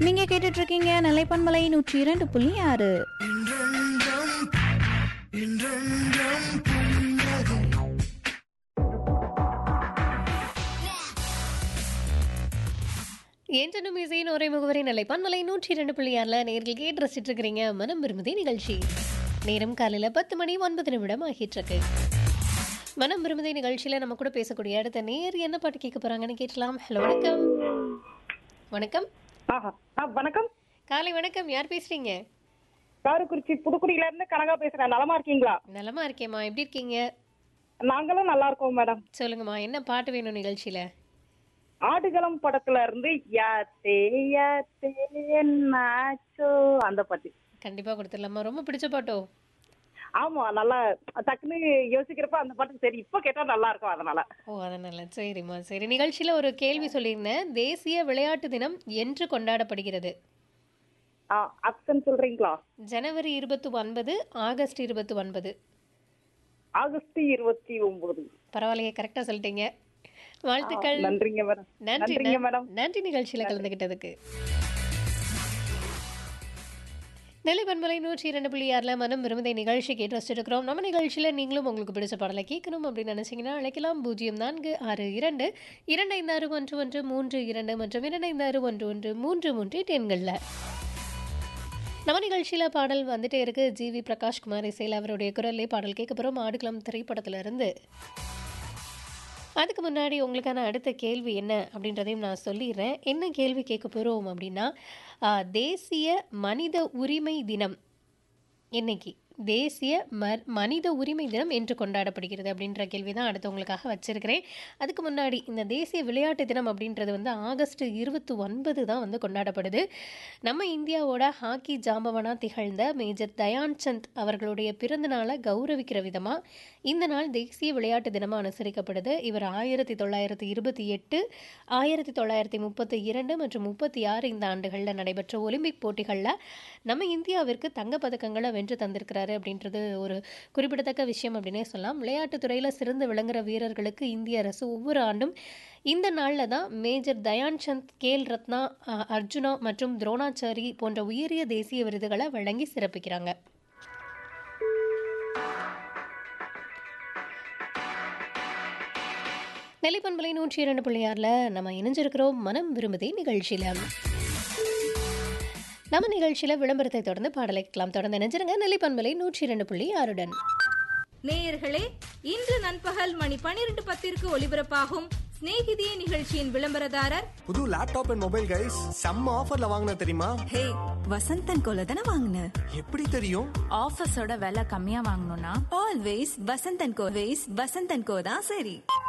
நீங்க கேட்டுட்டு இருக்கீங்க நிலைப்பன்மலை நூற்றி இரண்டு புள்ளி ஆறு என்றனும் இசையின் ஒரே முகவரி நிலைப்பான் மலை நூற்றி இரண்டு புள்ளி ஆறில் நேர்கள் கேட்டு ரசிச்சுட்டு இருக்கிறீங்க மனம் விரும்புதே நிகழ்ச்சி நேரம் காலையில் பத்து மணி ஒன்பது நிமிடம் ஆகிட்டு இருக்கு மனம் விரும்புதே நிகழ்ச்சியில் நம்ம கூட பேசக்கூடிய அடுத்த நேர் என்ன பாட்டு கேட்க போறாங்கன்னு கேட்கலாம் ஹலோ வணக்கம் வணக்கம் ஆஹா. ஆ, வணக்கம் காலை வணக்கம் யார் பேசுறீங்க காரைக்குறிச்சி புதுக்குடியில இருந்து கனகா பேசுறேன் நலமா இருக்கீங்களா நலமா இருக்கேம்மா எப்படி இருக்கீங்க நாங்களும் நல்லா இருக்கோம் மேடம் சொல்லுங்கம்மா என்ன பாட்டு வேணும் நிகழ்ச்சியில ஆடுகளம் படத்துல இருந்து யாத்தே யாத்தே நாச்சோ அந்த பாட்டு கண்டிப்பா கொடுத்துடலாமா ரொம்ப பிடிச்ச பாட்டோ ஆமா நல்லா டக்குன்னு யோசிக்கிறப்ப அந்த பாட்டு சரி இப்ப கேட்டா நல்லா இருக்கும் அதனால ஓ அதனால சரிம்மா சரி நிகழ்ச்சியில் ஒரு கேள்வி சொல்லியிருந்தேன் தேசிய விளையாட்டு தினம் என்று கொண்டாடப்படுகிறது ஆப்ஷன் சொல்றீங்களா ஜனவரி இருபத்தி ஒன்பது ஆகஸ்ட் இருபத்தி ஒன்பது ஆகஸ்ட் இருபத்தி ஒன்பது பரவாயில்லையே கரெக்டாக சொல்லிட்டீங்க வாழ்த்துக்கள் நன்றிங்க மேடம் நன்றி நன்றிங்க மேடம் நன்றி நிகழ்ச்சியில் கலந்துக்கிட்டதுக்கு நெல்லை பண்பலை நூற்றி இரண்டு புள்ளி ஆறில் மனம் விரும்பதை நிகழ்ச்சி கேட்டு வச்சிருக்கிறோம் நம்ம நிகழ்ச்சியில் நீங்களும் உங்களுக்கு பிடிச்ச பாடலை கேட்கணும் அப்படின்னு நினச்சிங்கன்னா அழைக்கலாம் பூஜ்ஜியம் நான்கு ஆறு இரண்டு இரண்டு ஐந்து ஆறு ஒன்று ஒன்று மூன்று இரண்டு மற்றும் இரண்டு ஐந்து ஆறு ஒன்று ஒன்று மூன்று மூன்று எண்களில் நம்ம நிகழ்ச்சியில் பாடல் வந்துட்டே இருக்கு ஜி வி பிரகாஷ்குமார் இசையில் அவருடைய குரல்லே பாடல் கேட்க போகிறோம் ஆடுகளம் திரைப்படத்துல இருந்து அதுக்கு முன்னாடி உங்களுக்கான அடுத்த கேள்வி என்ன அப்படின்றதையும் நான் சொல்லிடுறேன் என்ன கேள்வி கேட்க போகிறோம் அப்படின்னா ஆ, தேசிய மனித உரிமை தினம் என்னைக்கு தேசிய ம மனித உரிமை தினம் என்று கொண்டாடப்படுகிறது அப்படின்ற கேள்வி தான் அடுத்து உங்களுக்காக வச்சிருக்கிறேன் அதுக்கு முன்னாடி இந்த தேசிய விளையாட்டு தினம் அப்படின்றது வந்து ஆகஸ்ட் இருபத்தி ஒன்பது தான் வந்து கொண்டாடப்படுது நம்ம இந்தியாவோட ஹாக்கி ஜாம்பவனாக திகழ்ந்த மேஜர் தயான் சந்த் அவர்களுடைய பிறந்த நாளை கௌரவிக்கிற விதமாக இந்த நாள் தேசிய விளையாட்டு தினமாக அனுசரிக்கப்படுது இவர் ஆயிரத்தி தொள்ளாயிரத்தி இருபத்தி எட்டு ஆயிரத்தி தொள்ளாயிரத்தி முப்பத்தி இரண்டு மற்றும் முப்பத்தி ஆறு இந்த ஆண்டுகளில் நடைபெற்ற ஒலிம்பிக் போட்டிகளில் நம்ம இந்தியாவிற்கு தங்கப்பதக்கங்களை வென்று தந்திருக்கிறாரு அப்படின்றது ஒரு குறிப்பிடத்தக்க விஷயம் அப்படின்னே சொல்லலாம் விளையாட்டுத் துறையில் சிறந்து விளங்குற வீரர்களுக்கு இந்திய அரசு ஒவ்வொரு ஆண்டும் இந்த நாளில் தான் மேஜர் தயான் சந்த் கேல் ரத்னா அஹ், அர்ஜுனா மற்றும் துரோணாச்சாரி போன்ற உயரிய தேசிய விருதுகளை வழங்கி சிறப்பிக்கிறாங்க நெல்லிப்பண்பலை நூற்றி இரண்டு புள்ளியாரில் நம்ம இணைஞ்சிருக்கிறோம் மனம் விரும்புதே நிகழ்ச்சியில் நம்ம நிகழ்ச்சியில் விளம்பரத்தை தொடர்ந்து பாடலை கேட்கலாம் தொடர்ந்து இணைஞ்சிருங்க நெல்லிப்பண்பலை நூற்றி இரண்டு புள்ளி ஆறுடன் நேயர்களே இன்று நண்பகல் மணி பனிரெண்டு பத்திற்கு ஒலிபரப்பாகும் சிநேகிதியே நிகழ்ச்சியின் விளம்பரதாரர் புது லேப்டாப் அண்ட் மொபைல் கைஸ் செம்ம ஆஃபர்ல வாங்கின தெரியுமா ஹே வசந்தன் கோல தானே வாங்கின எப்படி தெரியும் ஆஃபீஸோட விலை கம்மியா வாங்கணும்னா always Vasanthan co ways Vasanthan co தான் சரி